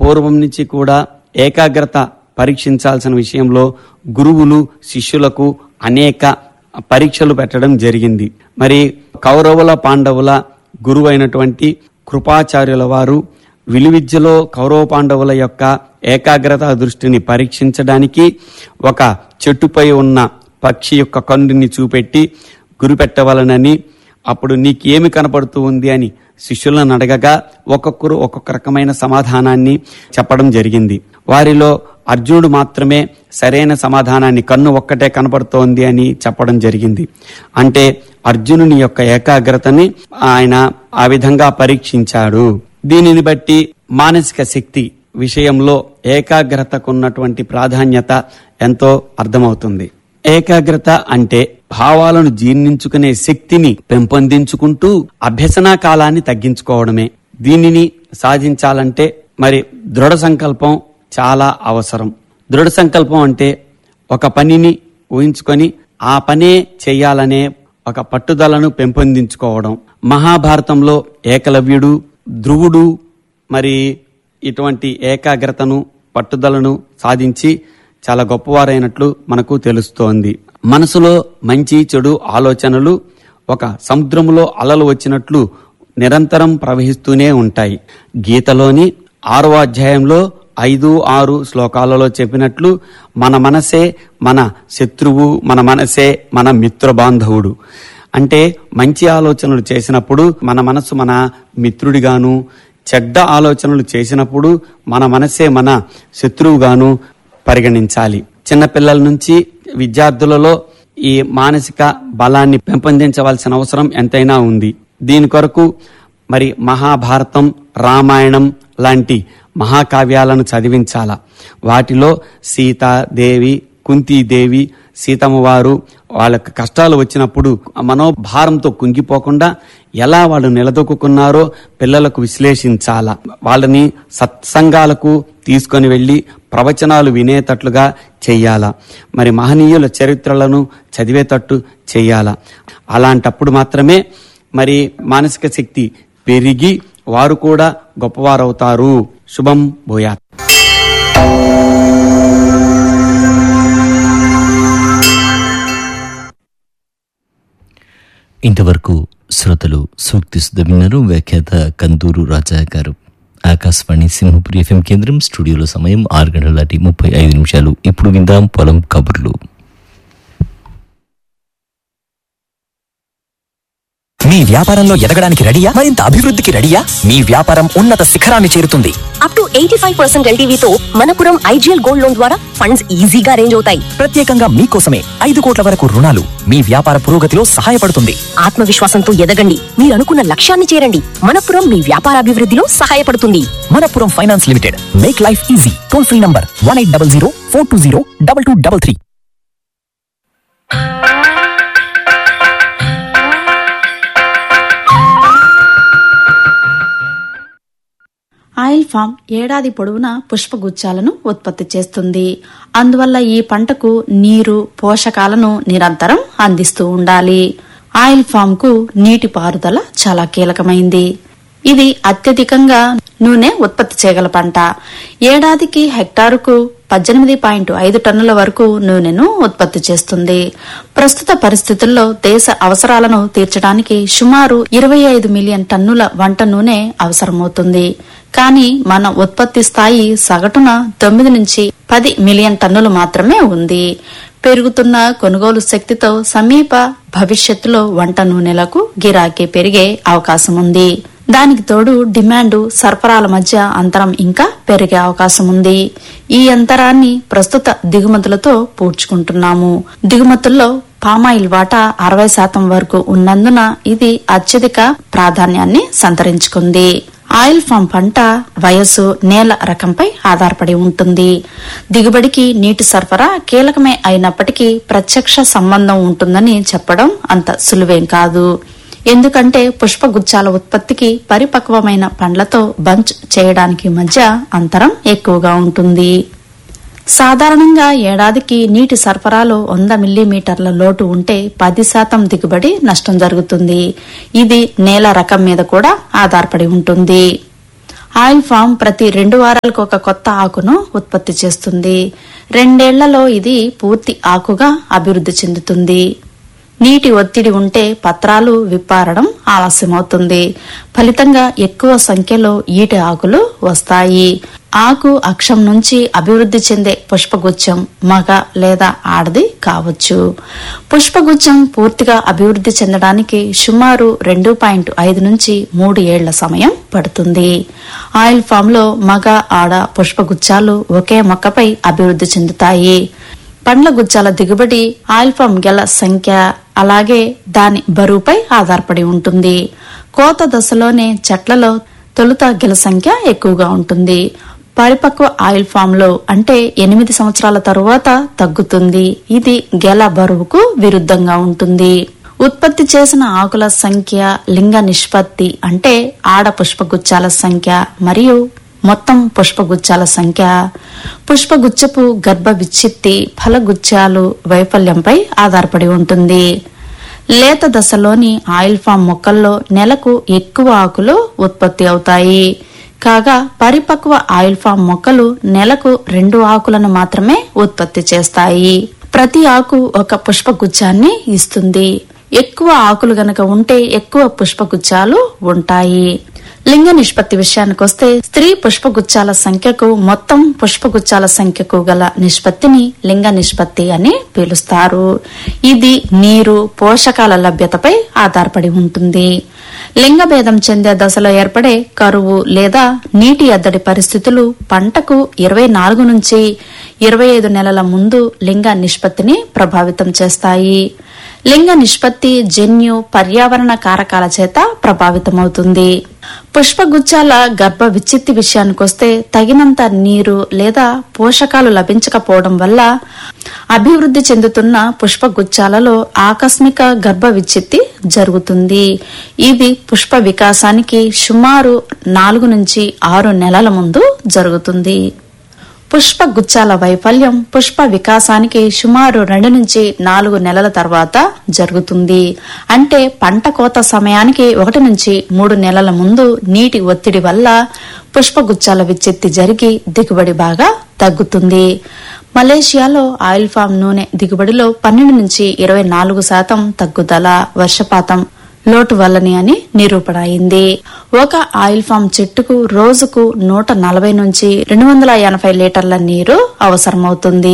పూర్వం నుంచి కూడా ఏకాగ్రత పరీక్షించాల్సిన విషయంలో గురువులు శిష్యులకు అనేక పరీక్షలు పెట్టడం జరిగింది మరి కౌరవుల పాండవుల గురువైనటువంటి కృపాచార్యుల వారు విలువిద్యలో కౌరవ పాండవుల యొక్క ఏకాగ్రత దృష్టిని పరీక్షించడానికి ఒక చెట్టుపై ఉన్న పక్షి యొక్క కన్నుని చూపెట్టి గురిపెట్టవలనని అప్పుడు నీకేమి కనపడుతూ ఉంది అని శిష్యులను అడగగా ఒక్కొక్కరు ఒక్కొక్క రకమైన సమాధానాన్ని చెప్పడం జరిగింది వారిలో అర్జునుడు మాత్రమే సరైన సమాధానాన్ని కన్ను ఒక్కటే కనపడుతోంది అని చెప్పడం జరిగింది అంటే అర్జునుని యొక్క ఏకాగ్రతని ఆయన ఆ విధంగా పరీక్షించాడు దీనిని బట్టి మానసిక శక్తి విషయంలో ఏకాగ్రతకున్నటువంటి ప్రాధాన్యత ఎంతో అర్థమవుతుంది ఏకాగ్రత అంటే భావాలను జీర్ణించుకునే శక్తిని పెంపొందించుకుంటూ అభ్యసనా కాలాన్ని తగ్గించుకోవడమే దీనిని సాధించాలంటే మరి దృఢ సంకల్పం చాలా అవసరం దృఢ సంకల్పం అంటే ఒక పనిని ఊహించుకొని ఆ పనే చేయాలనే ఒక పట్టుదలను పెంపొందించుకోవడం మహాభారతంలో ఏకలవ్యుడు ధ్రువుడు మరి ఇటువంటి ఏకాగ్రతను పట్టుదలను సాధించి చాలా గొప్పవారైనట్లు మనకు తెలుస్తోంది మనసులో మంచి చెడు ఆలోచనలు ఒక సముద్రములో అలలు వచ్చినట్లు నిరంతరం ప్రవహిస్తూనే ఉంటాయి గీతలోని ఆరో అధ్యాయంలో ఐదు ఆరు శ్లోకాలలో చెప్పినట్లు మన మనసే మన శత్రువు మన మనసే మన మిత్ర బాంధవుడు అంటే మంచి ఆలోచనలు చేసినప్పుడు మన మనసు మన మిత్రుడిగాను చెడ్డ ఆలోచనలు చేసినప్పుడు మన మనసే మన శత్రువుగాను పరిగణించాలి చిన్నపిల్లల నుంచి విద్యార్థులలో ఈ మానసిక బలాన్ని పెంపొందించవలసిన అవసరం ఎంతైనా ఉంది దీని కొరకు మరి మహాభారతం రామాయణం లాంటి మహాకావ్యాలను చదివించాల వాటిలో సీతాదేవి కుంతీదేవి సీతమ్మ వారు వాళ్ళకి కష్టాలు వచ్చినప్పుడు మనోభారంతో కుంగిపోకుండా ఎలా వాళ్ళు నిలదొక్కున్నారో పిల్లలకు విశ్లేషించాల వాళ్ళని సత్సంగాలకు తీసుకొని వెళ్ళి ప్రవచనాలు వినేటట్లుగా చెయ్యాల మరి మహనీయుల చరిత్రలను చదివేటట్టు చెయ్యాల అలాంటప్పుడు మాత్రమే మరి మానసిక శక్తి పెరిగి వారు కూడా గొప్పవారవుతారు శుభం భూయాత్ ఇంతవరకు శ్రోతలు సూక్తి సుధ విన్నారు వ్యాఖ్యాత కందూరు రాజా గారు ఆకాశవాణి సింహపురి ఎఫ్ఎం కేంద్రం స్టూడియోలో సమయం ఆరు గంటల దాటి ముప్పై ఐదు నిమిషాలు ఇప్పుడు విందాం పొలం కబుర్లు మీ వ్యాపారంలో ఎదగడానికి రెడీయా మరింత అభివృద్ధికి రెడీయా మీ వ్యాపారం ఉన్నత శిఖరాన్ని చేరుతుంది up to eighty five percent ఎల్టీవీతో మనపురం ఐజీఎల్ గోల్డ్ లోన్ ద్వారా ఫండ్స్ ఈజీగా అరేంజ్ అవుతాయి ప్రత్యేకంగా మీకోసమే ఐదు కోట్ల వరకు రుణాలు మీ వ్యాపార పురోగతిలో సహాయపడుతుంది ఆత్మవిశ్వాసంతో ఎదగండి మీరు అనుకున్న లక్ష్యాన్ని చేరండి మనపురం మీ వ్యాపార అభివృద్ధిలో సహాయపడుతుంది Manappuram finance limited make life easy toll free number one eight double zero four two zero double two double three oil palm ఏడాది పొడవునా పుష్పగుచ్చాలను ఉత్పత్తి చేస్తుంది అందువల్ల ఈ పంటకు నీరు పోషకాలను నిరంతరం అందిస్తూ ఉండాలి ఆయిల్ ఫామ్ కు నీటి పారుదల చాలా కీలకమైంది ఇది అత్యధికంగా నూనె ఉత్పత్తి చేయగల పంట ఏడాదికి హెక్టారుకు పద్దెనిమిది పాయింట్ ఐదు టన్నుల వరకు నూనెను ఉత్పత్తి చేస్తుంది ప్రస్తుత పరిస్థితుల్లో దేశ అవసరాలను తీర్చడానికి సుమారు ఇరవై ఐదు మిలియన్ టన్నుల వంట నూనె అవసరమవుతుంది కానీ మన ఉత్పత్తి స్థాయి సగటున తొమ్మిది నుంచి పది మిలియన్ టన్నులు మాత్రమే ఉంది పెరుగుతున్న కొనుగోలు శక్తితో సమీప భవిష్యత్తులో వంట నూనెలకు గిరాకీ పెరిగే అవకాశం ఉంది దానికి తోడు డిమాండ్ సరఫరాల మధ్య అంతరం ఇంకా పెరిగే అవకాశం ఉంది ఈ అంతరాన్ని ప్రస్తుత దిగుమతులతో పూడ్చుకుంటున్నాము దిగుమతుల్లో పామాయిల్ వాటా అరవై శాతం వరకు ఉన్నందున ఇది అత్యధిక ప్రాధాన్యాన్ని సంతరించుకుంది ఆయిల్ ఫామ్ పంట వయస్సు నేల రకంపై ఆధారపడి ఉంటుంది దిగుబడికి నీటి సరఫరా కీలకమే అయినప్పటికీ ప్రత్యక్ష సంబంధం ఉంటుందని చెప్పడం అంత సులువేం కాదు ఎందుకంటే పుష్పగుచ్చాల ఉత్పత్తికి పరిపక్వమైన పండ్లతో బంచ్ చేయడానికి మధ్య అంతరం ఎక్కువగా ఉంటుంది సాధారణంగా ఏడాదికి నీటి సరఫరాలో వంద మిల్లీమీటర్ల లోటు ఉంటే పది శాతం దిగుబడి నష్టం జరుగుతుంది ఇది నేల రకం మీద కూడా ఆధారపడి ఉంటుంది ఆయిల్ ఫామ్ ప్రతి రెండు వారాలకు ఒక కొత్త ఆకును ఉత్పత్తి చేస్తుంది రెండేళ్లలో ఇది పూర్తి ఆకుగా అభివృద్ధి చెందుతుంది నీటి ఒత్తిడి ఉంటే పత్రాలు విప్పారడం ఆలస్యమవుతుంది ఫలితంగా ఎక్కువ సంఖ్యలో ఈటి ఆకులు వస్తాయి ఆకు అక్షం నుంచి అభివృద్ధి చెందే పుష్పగుచ్చం మగ లేదా ఆడది కావచ్చు పుష్పగుచ్చం పూర్తిగా అభివృద్ధి చెందడానికి సుమారు రెండు పాయింట్ ఐదు నుంచి మూడు ఏళ్ల సమయం పడుతుంది ఆయిల్ ఫామ్ లో మగ ఆడ పుష్పగుచ్చాలు ఒకే మొక్కపై అభివృద్ధి చెందుతాయి పండ్ల గుచ్చాల దిగుబడి ఆల్ఫామ్ గెల సంఖ్య అలాగే దాని బరువుపై ఆధారపడి ఉంటుంది కోత దశలోనే చెట్లలో తొలుత గెల సంఖ్య ఎక్కువగా ఉంటుంది పరిపక్వ ఆయిల్ ఫామ్ లో అంటే ఎనిమిది సంవత్సరాల తరువాత తగ్గుతుంది ఇది గెల బరువుకు విరుద్ధంగా ఉంటుంది ఉత్పత్తి చేసిన ఆకుల సంఖ్య లింగ నిష్పత్తి అంటే ఆడ పుష్పగుచ్చాల సంఖ్య మరియు మొత్తం పుష్పగుచ్చాల సంఖ్య పుష్పగుచ్చపు గర్భ విచ్ఛిత్తి ఫలగుచ్చాలు వైఫల్యంపై ఆధారపడి ఉంటుంది లేత దశలోని ఆయిల్ ఫామ్ మొక్కల్లో నెలకు ఎక్కువ ఆకులు ఉత్పత్తి అవుతాయి కాగా పరిపక్వ ఆయిల్ ఫామ్ మొక్కలు నెలకు రెండు ఆకులను మాత్రమే ఉత్పత్తి చేస్తాయి ప్రతి ఆకు ఒక పుష్పగుచ్చాన్ని ఇస్తుంది ఎక్కువ ఆకులు గనక ఉంటే ఎక్కువ పుష్పగుచ్చాలు ఉంటాయి లింగ నిష్పత్తి విషయానికొస్తే స్త్రీ పుష్పగుచ్చాల సంఖ్యకు మొత్తం పుష్పగుచ్చాల సంఖ్యకు గల నిష్పత్తిని లింగ నిష్పత్తి అని పిలుస్తారు ఇది నీరు పోషకాల లభ్యతపై ఆధారపడి ఉంటుంది లింగభేదం చెందే దశలో ఏర్పడే కరువు లేదా నీటి ఎద్దడి పరిస్థితులు పంటకు ఇరవై నాలుగు నుంచి ఇరవై ఐదు నెలల ముందు లింగ నిష్పత్తిని ప్రభావితం చేస్తాయి లింగ నిష్పత్తి జన్యు పర్యావరణ కారకాల చేత ప్రభావితమవుతుంది పుష్పగుచ్చాల గర్భ విచ్చిత్తి విషయానికొస్తే తగినంత నీరు లేదా పోషకాలు లభించకపోవడం వల్ల అభివృద్ధి చెందుతున్న పుష్పగుచ్చాలలో ఆకస్మిక గర్భ విచ్చిత్తి జరుగుతుంది ఇది పుష్ప వికాసానికి సుమారు నాలుగు నుంచి ఆరు నెలల ముందు జరుగుతుంది పుష్ప గుచ్చాల వైఫల్యం పుష్ప వికాసానికి సుమారు రెండు నుంచి నాలుగు నెలల తర్వాత జరుగుతుంది అంటే పంట కోత సమయానికి ఒకటి నుంచి మూడు నెలల ముందు నీటి ఒత్తిడి వల్ల పుష్పగుచ్చాల విచ్ఛిత్తి జరిగి దిగుబడి బాగా తగ్గుతుంది మలేషియాలో ఆయిల్ ఫామ్ నూనె దిగుబడిలో పన్నెండు నుంచి ఇరవై నాలుగు శాతం తగ్గుదల వర్షపాతం లోటు వల్లని అని నిరూపణ అయింది ఒక ఆయిల్ ఫామ్ చెట్టుకు రోజుకు నూట నలభై నుంచి రెండు వందల ఎనభై లీటర్ల నీరు అవసరమవుతుంది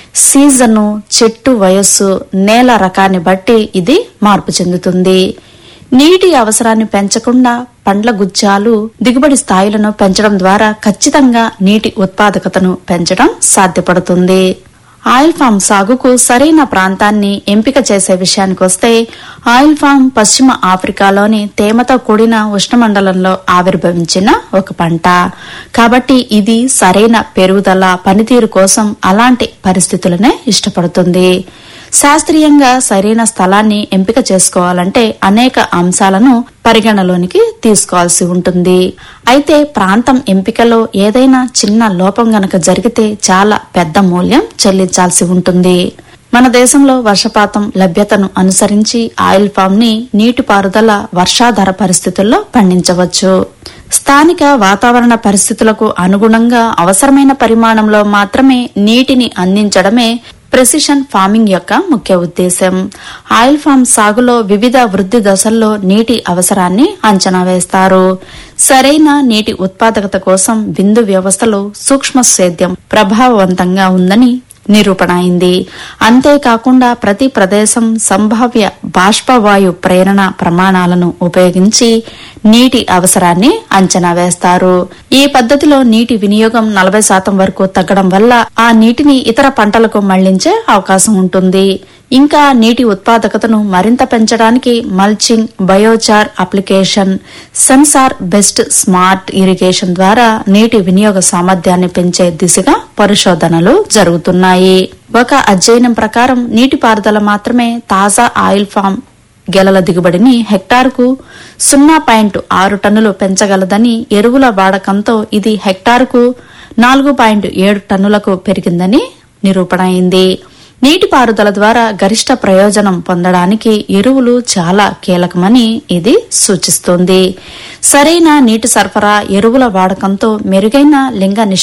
సీజను చెట్టు వయస్సు నేల రకాన్ని బట్టి ఇది మార్పు చెందుతుంది నీటి అవసరాన్ని పెంచకుండా పండ్ల గుచ్చాలు దిగుబడి స్థాయిలను పెంచడం ద్వారా ఖచ్చితంగా నీటి ఉత్పాదకతను పెంచడం సాధ్యపడుతుంది ఆయిల్ ఫామ్ సాగుకు సరైన ప్రాంతాన్ని ఎంపిక చేసే విషయానికొస్తే ఆయిల్ ఫామ్ పశ్చిమ ఆఫ్రికాలోని తేమతో కూడిన ఉష్ణమండలంలో ఆవిర్భవించిన ఒక పంట కాబట్టి ఇది సరైన పెరుగుదల పనితీరు కోసం అలాంటి పరిస్థితులనే ఇష్టపడుతుంది శాస్త్రీయంగా సరైన స్థలాన్ని ఎంపిక చేసుకోవాలంటే అనేక అంశాలను పరిగణలోనికి తీసుకోవాల్సి ఉంటుంది అయితే ప్రాంతం ఎంపికలో ఏదైనా చిన్న లోపం గనక జరిగితే చాలా పెద్ద మూల్యం చెల్లించాల్సి ఉంటుంది మన దేశంలో వర్షపాతం లభ్యతను అనుసరించి ఆయిల్ ఫామ్ ని నీటిపారుదల వర్షాధార పరిస్థితుల్లో పండించవచ్చు స్థానిక వాతావరణ పరిస్థితులకు అనుగుణంగా అవసరమైన పరిమాణంలో మాత్రమే నీటిని అందించడమే ప్రెసిషన్ ఫార్మింగ్ యొక్క ముఖ్య ఉద్దేశం ఆయిల్ ఫామ్ సాగులో వివిధ వృద్ధి దశల్లో నీటి అవసరాన్ని అంచనా వేస్తారు సరైన నీటి ఉత్పాదకత కోసం బిందు వ్యవస్థలో సూక్ష్మ సేద్యం ప్రభావవంతంగా ఉందని నిరూపణ అయింది అంతేకాకుండా ప్రతి ప్రదేశం సంభావ్య బాష్పవాయు ప్రేరణ ప్రమాణాలను ఉపయోగించి నీటి అవసరాన్ని అంచనా వేస్తారు ఈ పద్ధతిలో నీటి వినియోగం నలభై శాతం వరకు తగ్గడం వల్ల ఆ నీటిని ఇతర పంటలకు మళ్లించే అవకాశం ఉంటుంది ఇంకా నీటి ఉత్పాదకతను మరింత పెంచడానికి mulching biochar application sensor based smart irrigation ద్వారా నీటి వినియోగ సామర్థ్యాన్ని పెంచే దిశగా పరిశోధనలు జరుగుతున్నాయి ఒక అధ్యయనం ప్రకారం నీటిపారుదల మాత్రమే తాజా ఆయిల్ ఫామ్ గెలల దిగుబడిని హెక్టారుకు సున్నా పాయింట్ ఆరు టన్నులు పెంచగలదని ఎరువుల వాడకంతో ఇది హెక్టారుకు నాలుగు పాయింట్ ఏడు టన్నులకు పెరిగిందని నిరూపణ అయింది నీటిపారుదల ద్వారా గరిష్ట ప్రయోజనం పొందడానికి ఎరువులు చాలా కీలకమని ఇది సూచిస్తుంది సరైన నీటి సరఫరా ఎరువుల వాడకంతో మెరుగైన లింగ నిష్పత్తి